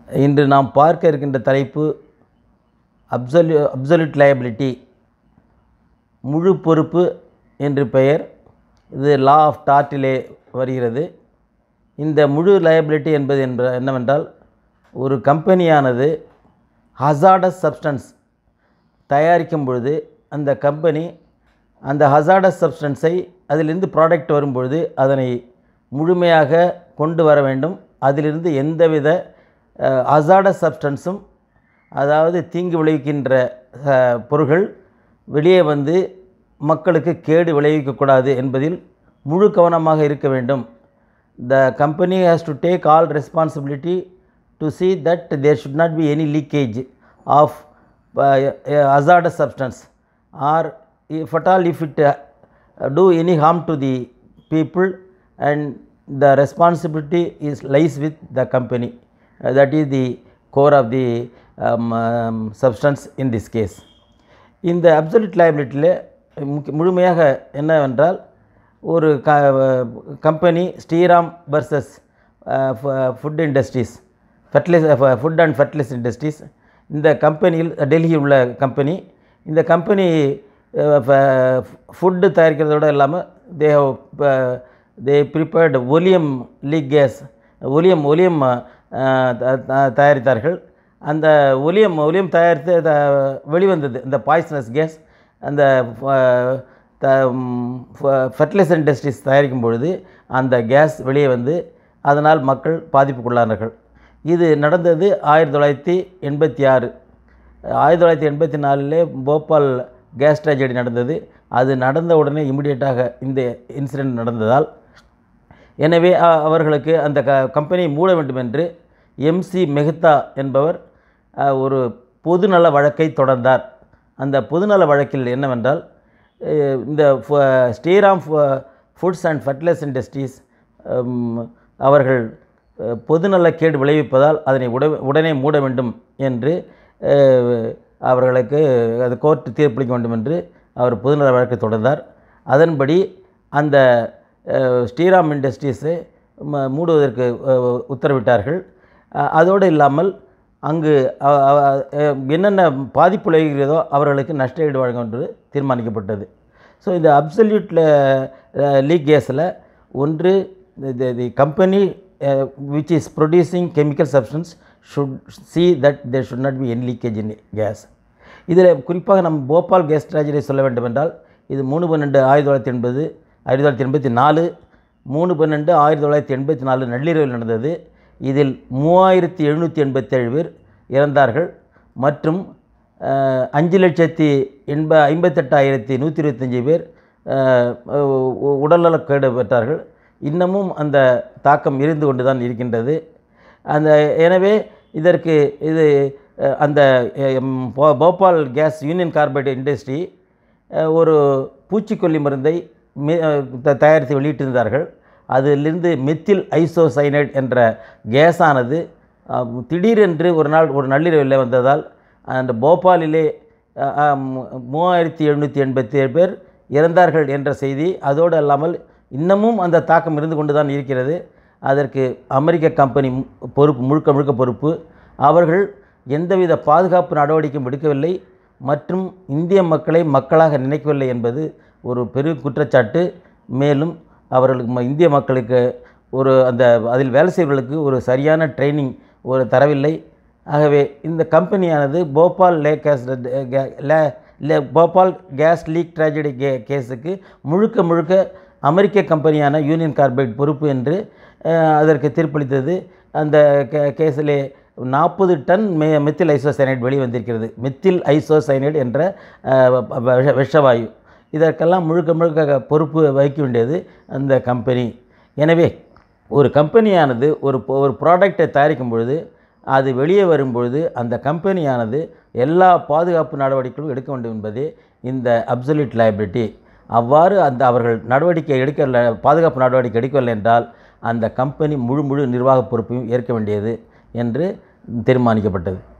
இன்று நாம் பார்க்க இருக்கின்ற தலைப்பு அப்சல்யூ அப்சல்யூட் லயபிலிட்டி முழு பொறுப்பு என்று பெயர் இது லா ஆஃப் டார்ட்டிலே வருகிறது இந்த முழு லயபிலிட்டி என்பது என்ப என்னவென்றால் ஒரு கம்பெனியானது ஹசார்டஸ் சப்ஸ்டன்ஸ் தயாரிக்கும் பொழுது அந்த கம்பெனி அந்த ஹசார்டஸ் சப்ஸ்டன்ஸை அதிலிருந்து ப்ராடக்ட் வரும்பொழுது அதனை முழுமையாக கொண்டு வர வேண்டும் அதிலிருந்து எந்தவித ஹசார்டஸ் சப்ஸ்டன்ஸும் அதாவது தீங்கு விளைவிக்கின்ற அஹ், பொருள்கள் வெளியே வந்து மக்களுக்கு கேடு விளைவிக்கக்கூடாது என்பதில் முழு கவனமாக இருக்க வேண்டும் the company has to take all responsibility to see that there should not be any leakage of uh, a hazardous substance or if at all if it uh, do any harm to the people and the responsibility is lies with the company Uh, that is the core of the um, um, substance in this case இந்த absolute லைபிலிட்டியில் முக்கிய முழுமையாக என்னவென்றால் ஒரு க company Shriram versus food industries fertilise food and fertilise industries இந்த கம்பெனியில் டெல்லியில் உள்ள கம்பெனி இந்த கம்பெனி ஃபுட்டு தயாரிக்கிறதோட இல்லாமல் they they prepared oleum leak gas oleum oleum ah, த- த- தயாரித்தார்கள் அந்த ஒலியம் ஒலியம் தயாரித்து த- வெளிவந்தது இந்த பாய்சனஸ் கேஸ் அந்த ஃபர்டிலைசர் இண்டஸ்ட்ரீஸ் தயாரிக்கும் பொழுது அந்த கேஸ் வெளியே வந்து அதனால் மக்கள் பாதிப்புக்குள்ளானார்கள் இது நடந்தது ஆயிரத்தி தொள்ளாயிரத்தி எண்பத்தி ஆறு ஆயிரத்தி தொள்ளாயிரத்தி எண்பத்தி நாலிலே போபால் கேஸ் ட்ராஜடி நடந்தது அது நடந்த உடனே இமிடியேட்டாக இந்த இன்சிடெண்ட் நடந்ததால் எனவே அ- அவர்களுக்கு அந்த க கம்பெனியை மூட வேண்டும் என்று எம்சி மெஹ்தா என்பவர் அ, ஒரு பொதுநல வழக்கை தொடர்ந்தார் அந்த பொதுநல வழக்கில் என்னவென்றால் அ, இந்த ஃப- ஸ்ரீராம் ஃப- ஃபுட்ஸ் அண்ட் ஃபர்டிலைஸ் இண்டஸ்ட்ரீஸ் ம், அவர்கள் அ, பொதுநலக்கேடு விளைவிப்பதால் அதனை உட உடனே மூட வேண்டும் என்று அ, அவர்களுக்கு அது கோர்ட் தீர்ப்பளிக்க வேண்டும் என்று அவர் பொதுநல வழக்கை தொடர்ந்தார் அதன்படி அந்த அஹ், ஸ்ரீராம் இண்டஸ்ட்ரீஸை ம- மூடுவதற்கு அஹ், உத்தரவிட்டார்கள் அஹ், அதோடு இல்லாமல் அங்கு அ- அ- அஹ், என்னென்ன பாதிப்பு விளைகிறதோ அவர்களுக்கு நஷ்டஈடு வழங்க என்று தீர்மானிக்கப்பட்டது ஸோ இந்த அப்சல்யூட்டில் லீக் கேஸில் ஒன்று the company which is producing chemical substance should see that there should not be an leakage in case இதில் குறிப்பாக நம்ம போபால் கேஸ் ட்ராஜடியை சொல்ல வேண்டுமென்றால் இது மூணு பன்னெண்டு ஆயிரத்தி தொள்ளாயிரத்தி எண்பது ஆயிரத்தி தொள்ளாயிரத்தி எண்பத்தி நாலு மூணு பன்னெண்டு ஆயிரத்தி தொள்ளாயிரத்தி எண்பத்தி நாலு நள்ளிரவில் நடந்தது இதில் மூவாயிரத்தி எழுநூற்றி எண்பத்தேழு பேர் இறந்தார்கள் மற்றும் அஹ், அஞ்சு லட்சத்தி எண்ப ஐம்பத்தெட்டாயிரத்தி நூற்றி இருபத்தஞ்சி பேர் அஹ், உ- உடல்நலக்கேடு பெற்றார்கள் இன்னமும் அந்த தாக்கம் இருந்து கொண்டு தான் இருக்கின்றது அந்த எனவே இதற்கு இது அஹ், அந்த அஹ், ம், போ- Bhopal case Union Carbide industry அஹ், ஒரு பூச்சிக்கொல்லி மருந்தை மி- அஹ், த- தயாரித்து வெளியிட்டிருந்தார்கள் அதிலிருந்து மெத்தில் ஐசோசைனைட் என்ற கேஸானது அஹ், திடீரென்று ஒரு நாள் ஒரு நள்ளிரவில் வந்ததால் அந்த போபாலிலே அஹ், அஹ், மூ- மூவாயிரத்தி எழுநூற்றி எண்பத்தி ஏழு பேர் இறந்தார்கள் என்ற செய்தி அதோடு அல்லாமல் இன்னமும் அந்த தாக்கம் இருந்து கொண்டு தான் இருக்கிறது அதற்கு அமெரிக்க கம்பெனி மு- பொறுப்பு முழுக்க முழுக்க பொறுப்பு அவர்கள் எந்தவித பாதுகாப்பு நடவடிக்கையும் எடுக்கவில்லை மற்றும் இந்திய மக்களை மக்களாக நினைக்கவில்லை என்பது ஒரு பெரு குற்றச்சாட்டு மேலும் அவர்களுக்கு ம- இந்திய மக்களுக்கு ஒரு அந்த அதில் வேலை செய்வர்களுக்கு ஒரு சரியான ட்ரைனிங் ஒரு தரவில்லை ஆகவே இந்த கம்பெனியானது போபால் லே கேஸ் கே- லே- லே- போபால் கேஸ் லீக் ட்ராஜடி கே கேஸுக்கு முழுக்க முழுக்க அமெரிக்க கம்பெனியான யூனியன் கார்பைட் பொறுப்பு என்று அஹ், அதற்கு தீர்ப்பளித்தது அந்த கே கேஸிலே நாற்பது டன் மெ மெத்தில் ஐசோசைனைட் வெளிவந்திருக்கிறது மெத்தில் ஐசோசைனைட் என்ற அஹ், வ- விஷ விஷவாயு இதற்கெல்லாம் முழுக்க முழுக்க பொறுப்பு வகிக்க வேண்டியது அந்த கம்பெனி எனவே ஒரு கம்பெனியானது ஒரு பொ- ஒரு ப்ராடக்டை தயாரிக்கும் பொழுது அது வெளியே வரும்பொழுது அந்த கம்பெனியானது எல்லா பாதுகாப்பு நடவடிக்கைகளும் எடுக்க வேண்டும் என்பதே இந்த அப்சல்யூட் liability அவ்வாறு அந்த அவர்கள் நடவடிக்கை எடுக்கவில்லை பாதுகாப்பு நடவடிக்கை எடுக்கவில்லை என்றால் அந்த கம்பெனி முழு முழு நிர்வாக பொறுப்பையும் ஏற்க வேண்டியது என்று தீர்மானிக்கப்பட்டது